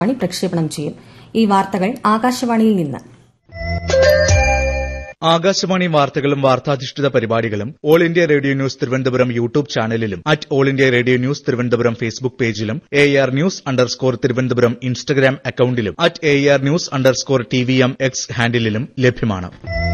ആകാശവാണി പ്രക്ഷേപണം ചെയ്യും ഈ വാർത്തകൾ ആകാശവാണിയിൽ നിന്ന് ആകാശവാണി വാർത്തകളും വാർത്താധിഷ്ഠിത പരിപാടികളും all India radio news Thiruvananthapuram YouTube ചാനലിലും at all India radio news Thiruvananthapuram Facebook പേജിലും A R news underscore Thiruvananthapuram Instagram അക്കൌണ്ടിലും at A R news underscore T V M X ഹാൻഡിലും ലഭ്യമാണ്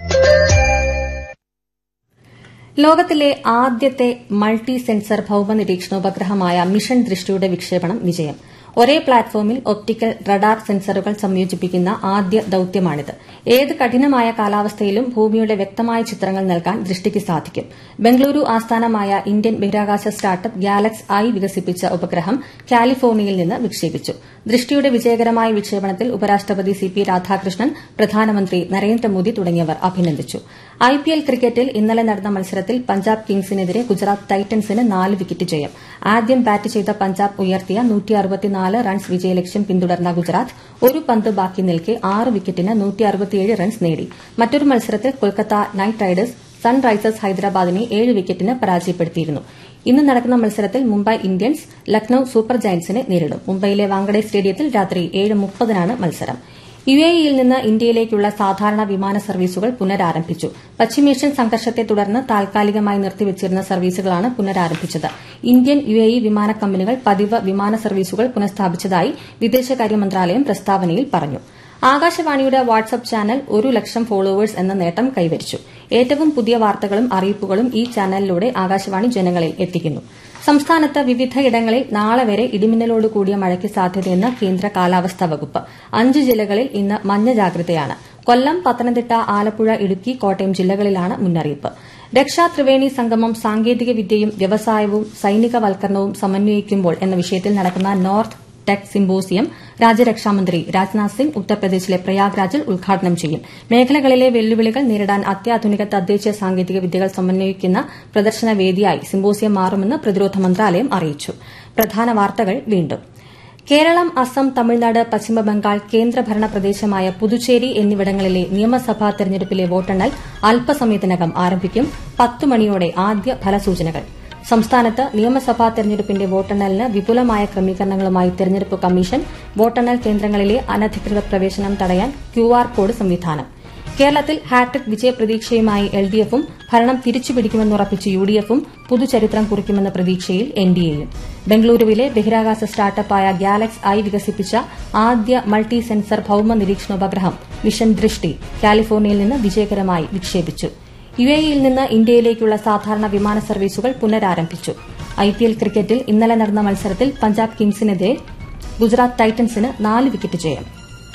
ലോകത്തിലെ ആദ്യത്തെ മൾട്ടി സെൻസർ ഭൌമ നിരീക്ഷണോപഗ്രഹമായ മിഷൻ ദൃഷ്ടിയുടെ വിക്ഷേപണം വിജയം ഒരേ പ്ലാറ്റ്ഫോമിൽ ഒപ്റ്റിക്കൽ റഡാർ സെൻസറുകൾ സംയോജിപ്പിക്കുന്ന ആദ്യ ദൌത്യമാണിത് ഏത് കഠിനമായ കാലാവസ്ഥയിലും ഭൂമിയുടെ വ്യക്തമായ ചിത്രങ്ങൾ നൽകാൻ ദൃഷ്ടിക്ക് സാധിക്കും ബംഗളൂരു ആസ്ഥാനമായ ഇന്ത്യൻ ബഹിരാകാശ സ്റ്റാർട്ടപ്പ് ഗാലക്സ് ഐ വികസിപ്പിച്ച ഉപഗ്രഹം കാലിഫോർണിയയിൽ നിന്ന് വിക്ഷേപിച്ചു ദൃഷ്ടിയുടെ വിജയകരമായ വിക്ഷേപണത്തിൽ ഉപരാഷ്ട്രപതി സി പി രാധാകൃഷ്ണൻ പ്രധാനമന്ത്രി നരേന്ദ്രമോദി തുടങ്ങിയവർ അഭിനന്ദിച്ചു ഐപിഎൽ ക്രിക്കറ്റിൽ ഇന്നലെ നടന്ന മത്സരത്തിൽ പഞ്ചാബ് കിങ്സിനെതിരെ ഗുജറാത്ത് ടൈറ്റൻസിന് നാല് വിക്കറ്റ് ജയം ആദ്യം ബാറ്റ് ചെയ്ത പഞ്ചാബ് ഉയർത്തിയ റൺസ് വിജയലക്ഷ്യം പിന്തുടർന്ന ഗുജറാത്ത് ഒരു പന്ത് ബാക്കി നിൽക്കെ ആറ് വിക്കറ്റിന് റൺസ് നേടി മറ്റൊരു മത്സരത്തിൽ കൊൽക്കത്ത നൈറ്റ് റൈഡേഴ്സ് സൺറൈസേഴ്സ് ഹൈദരാബാദിനെ ഏഴ് വിക്കറ്റിന് പരാജയപ്പെടുത്തിയിരുന്നു ഇന്ന് നടക്കുന്ന മത്സരത്തിൽ മുംബൈ ഇന്ത്യൻസ് ലക്നൌ സൂപ്പർ ജയന്റ്സിനെ നേരിടും മുംബൈയിലെ വാങ്കഡെ സ്റ്റേഡിയത്തിൽ രാത്രി ഏഴ് മുപ്പതിനാണ് മത്സരം യുഎഇയിൽ നിന്ന് ഇന്ത്യയിലേക്കുള്ള സാധാരണ വിമാന സർവീസുകൾ പുനരാരംഭിച്ചു പശ്ചിമേഷ്യൻ സംഘർഷത്തെ തുടർന്ന് താൽക്കാലികമായി നിർത്തിവച്ചിരുന്ന സർവീസുകളാണ് പുനരാരംഭിച്ചത് ഇന്ത്യൻ യുഎഇ വിമാന കമ്പനികൾ പതിവ് വിമാന സർവീസുകൾ പുനഃസ്ഥാപിച്ചതായി വിദേശകാര്യ മന്ത്രാലയം പ്രസ്താവനയിൽ പറഞ്ഞു ആകാശവാണിയുടെ വാട്സ്ആപ്പ് ചാനൽ ഒരു ലക്ഷം ഫോളോവേഴ്സ് എന്ന നേട്ടം കൈവരിച്ചു ഏറ്റവും പുതിയ വാർത്തകളും അറിയിപ്പുകളും ഈ ചാനലിലൂടെ ആകാശവാണി ജനങ്ങളിൽ എത്തിക്കുന്നു സംസ്ഥാനത്ത് വിവിധയിടങ്ങളിൽ നാളെ വരെ ഇടിമിന്നലോട് കൂടിയ മഴയ്ക്ക് സാധ്യതയെന്ന് കേന്ദ്ര കാലാവസ്ഥാ വകുപ്പ് അഞ്ച് ജില്ലകളിൽ ഇന്ന് മഞ്ഞ ജാഗ്രതയാണ് കൊല്ലം പത്തനംതിട്ട ആലപ്പുഴ ഇടുക്കി കോട്ടയം ജില്ലകളിലാണ് മുന്നറിയിപ്പ് രക്ഷാ ത്രിവേണി സംഗമം സാങ്കേതിക വിദ്യയും വ്യവസായവും സൈനികവൽക്കരണവും സമന്വയിക്കുമ്പോൾ എന്ന വിഷയത്തിൽ നടക്കുന്ന നോർത്ത് ടെക് സിംബോസിയം രാജ്യരക്ഷാമന്ത്രി രാജ്നാഥ് സിംഗ് ഉത്തർപ്രദേശിലെ പ്രയാഗ്രാജിൽ ഉദ്ഘാടനം ചെയ്യും മേഖലകളിലെ വെല്ലുവിളികൾ നേരിടാൻ അത്യാധുനിക തദ്ദേശീയ സാങ്കേതിക വിദ്യകൾ സമന്വയിക്കുന്ന പ്രദർശന വേദിയായി സിംബോസിയം മാറുമെന്ന് പ്രതിരോധ മന്ത്രാലയം അറിയിച്ചു പ്രധാന വാർത്തകൾ വീണ്ടും കേരളം അസം തമിഴ്നാട് പശ്ചിമബംഗാൾ കേന്ദ്രഭരണ പ്രദേശമായ പുതുച്ചേരി എന്നിവിടങ്ങളിലെ നിയമസഭാ തെരഞ്ഞെടുപ്പിലെ വോട്ടെണ്ണൽ അല്പസമയത്തിനകം ആരംഭിക്കും പത്ത് മണിയോടെ ആദ്യ ഫലസൂചനകൾ സംസ്ഥാനത്ത് നിയമസഭാ തെരഞ്ഞെടുപ്പിന്റെ വോട്ടെണ്ണലിന് വിപുലമായ ക്രമീകരണങ്ങളുമായി തെരഞ്ഞെടുപ്പ് കമ്മീഷൻ വോട്ടെണ്ണൽ കേന്ദ്രങ്ങളിലെ അനധികൃത പ്രവേശനം തടയാൻ ക്യൂആർ കോഡ് സംവിധാനം കേരളത്തിൽ ഹാട്രിക് വിജയപ്രതീക്ഷയുമായി എൽഡിഎഫും ഭരണം തിരിച്ചുപിടിക്കുമെന്നുറപ്പിച്ച് യുഡിഎഫും പുതുചരിത്രം കുറിക്കുമെന്ന പ്രതീക്ഷയിൽ എൻഡിഎയും ബംഗളൂരുവിലെ ബഹിരാകാശ സ്റ്റാർട്ടപ്പായ ഗാലക്സ് ഐ വികസിപ്പിച്ച ആദ്യ മൾട്ടി സെൻസർ ഭൌമ നിരീക്ഷണോപഗ്രഹം മിഷൻ ദൃഷ്ടി കാലിഫോർണിയയിൽ നിന്ന് വിജയകരമായി വിക്ഷേപിച്ചു യുഎഇയിൽ നിന്ന് ഇന്ത്യയിലേക്കുള്ള സാധാരണ വിമാന സർവീസുകൾ പുനരാരംഭിച്ചു ഐപിഎൽ ക്രിക്കറ്റിൽ ഇന്നലെ നടന്ന മത്സരത്തിൽ പഞ്ചാബ് കിങ്സിനെതിരെ ഗുജറാത്ത് ടൈറ്റൻസിന് നാല് വിക്കറ്റ് ജയം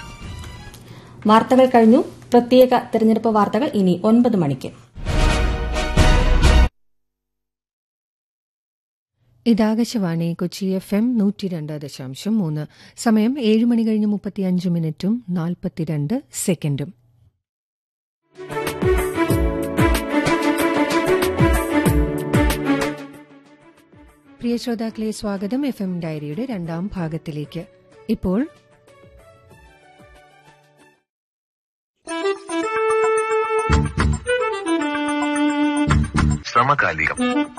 വാർത്തകൾ കഴിഞ്ഞു പ്രത്യേക തെരഞ്ഞെടുപ്പ് വാർത്തകൾ ഇനി ഒൻപത് മണിക്ക് ഇതാകാശവാണി കൊച്ചി എഫ് എം നൂറ്റി രണ്ട് ദശാംശം മൂന്ന് സമയം ഏഴ് മണി കഴിഞ്ഞ് മുപ്പത്തിയഞ്ച് മിനിറ്റും നാൽപ്പത്തിരണ്ട് സെക്കൻഡും പ്രിയ ശ്രോതാക്കളെ സ്വാഗതം എഫ് എം ഡയറിയുടെ രണ്ടാം ഭാഗത്തിലേക്ക് ഇപ്പോൾ സമകാലികം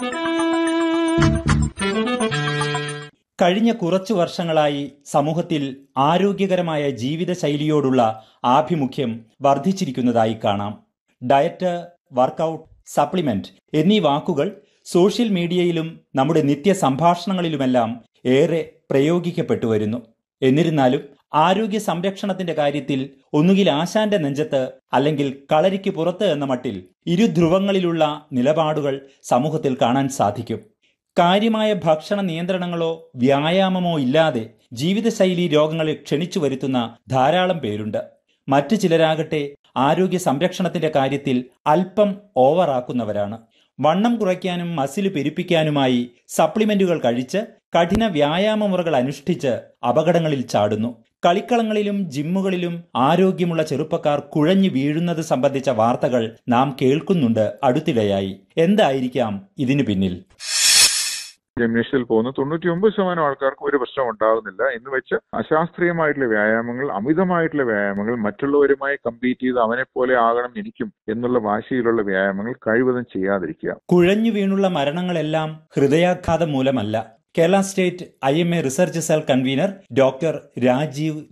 കഴിഞ്ഞ കുറച്ചു വർഷങ്ങളായി സമൂഹത്തിൽ ആരോഗ്യകരമായ ജീവിതശൈലിയോടുള്ള ആഭിമുഖ്യം വർദ്ധിച്ചിരിക്കുന്നതായി കാണാം ഡയറ്റ് വർക്കൌട്ട് സപ്ലിമെന്റ് എന്നീ വാക്കുകൾ സോഷ്യൽ മീഡിയയിലും നമ്മുടെ നിത്യ സംഭാഷണങ്ങളിലുമെല്ലാം ഏറെ പ്രയോഗിക്കപ്പെട്ടു വരുന്നു എന്നിരുന്നാലും ആരോഗ്യ സംരക്ഷണത്തിന്റെ കാര്യത്തിൽ ഒന്നുകിൽ ആശാന്റെ നെഞ്ചത്ത് അല്ലെങ്കിൽ കളരിക്ക് പുറത്ത് എന്ന മട്ടിൽ ഇരുധ്രുവങ്ങളിലുള്ള നിലപാടുകൾ സമൂഹത്തിൽ കാണാൻ സാധിക്കും കാര്യമായ ഭക്ഷണ നിയന്ത്രണങ്ങളോ വ്യായാമമോ ഇല്ലാതെ ജീവിതശൈലി രോഗങ്ങളെ ക്ഷണിച്ചു വരുത്തുന്ന ധാരാളം പേരുണ്ട് മറ്റു ചിലരാകട്ടെ ആരോഗ്യ സംരക്ഷണത്തിന്റെ കാര്യത്തിൽ അല്പം ഓവറാക്കുന്നവരാണ് വണ്ണം കുറയ്ക്കാനും മസിൽ പെരുപ്പിക്കാനുമായി സപ്ലിമെന്റുകൾ കഴിച്ച് കഠിന വ്യായാമ മുറകൾ അനുഷ്ഠിച്ച് അപകടങ്ങളിൽ ചാടുന്നു കളിക്കളങ്ങളിലും ജിമ്മുകളിലും ആരോഗ്യമുള്ള ചെറുപ്പക്കാർ കുഴഞ്ഞു വീഴുന്നത് സംബന്ധിച്ച വാർത്തകൾ നാം കേൾക്കുന്നുണ്ട് അടുത്തിടെയായി എന്തായിരിക്കാം ഇതിനു പിന്നിൽ ജിംനേഷ്യത്തിൽ പോകുന്ന തൊണ്ണൂറ്റി ഒമ്പത് ശതമാനം ആൾക്കാർക്ക് ഒരു പ്രശ്നം ഉണ്ടാകുന്നില്ല എന്ന് വെച്ച് അശാസ്ത്രീയമായിട്ടുള്ള വ്യായാമങ്ങൾ അമിതമായിട്ടുള്ള വ്യായാമങ്ങൾ മറ്റുള്ളവരുമായി കമ്പീറ്റ് ചെയ്ത് അവനെ പോലെ ആകണം എനിക്കും എന്നുള്ള വാശിയിലുള്ള വ്യായാമങ്ങൾ കഴിവതും ചെയ്യാതിരിക്കുക കുഴഞ്ഞു വീണുള്ള മരണങ്ങളെല്ലാം ഹൃദയാഘാതം മൂലമല്ല Kerala state I M A research cell convener doctor Rajeev